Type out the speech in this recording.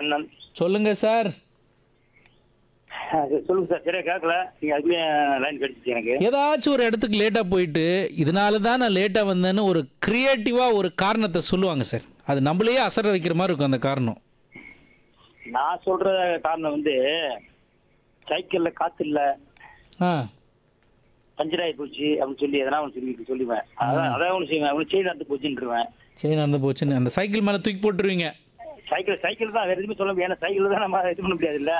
கண்ணன் சொல்லுங்க சார் அது சொல்லுங்க சார் சரியா கேட்கல நீங்க அதுக்குள்ளே லைன் கிடைச்சிச்சு எனக்கு ஏதாச்சும் ஒரு இடத்துக்கு லேட்டாக போயிட்டு இதனால தான் நான் லேட்டாக வந்தேன்னு ஒரு க்ரியேட்டிவாக ஒரு காரணத்தை சொல்லுவாங்க சார் அது நம்மளையே அசர வைக்கிற மாதிரி இருக்கும் அந்த காரணம் நான் சொல்ற காரணம் வந்து சைக்கிள்ல காத்து இல்ல ஆ பஞ்சர் ஆகி போச்சு அப்படின்னு சொல்லி எதனா ஒன்று சொல்லி சொல்லுவேன் அதான் அதான் ஒன்று செய்வேன் அவனு செயின் நடந்து போச்சுன்றுவேன் சரி நடந்து போச்சுன்னு அந்த சைக்கிள் மேலே தூக்கி போட்டுருவீங்க சைக்கிள் சைக்கிள் தான் வேற எதுவுமே சொல்ல முடியாது ஏன்னா சைக்கிள் தான் நம்ம இது பண்ண முடியாது இல்ல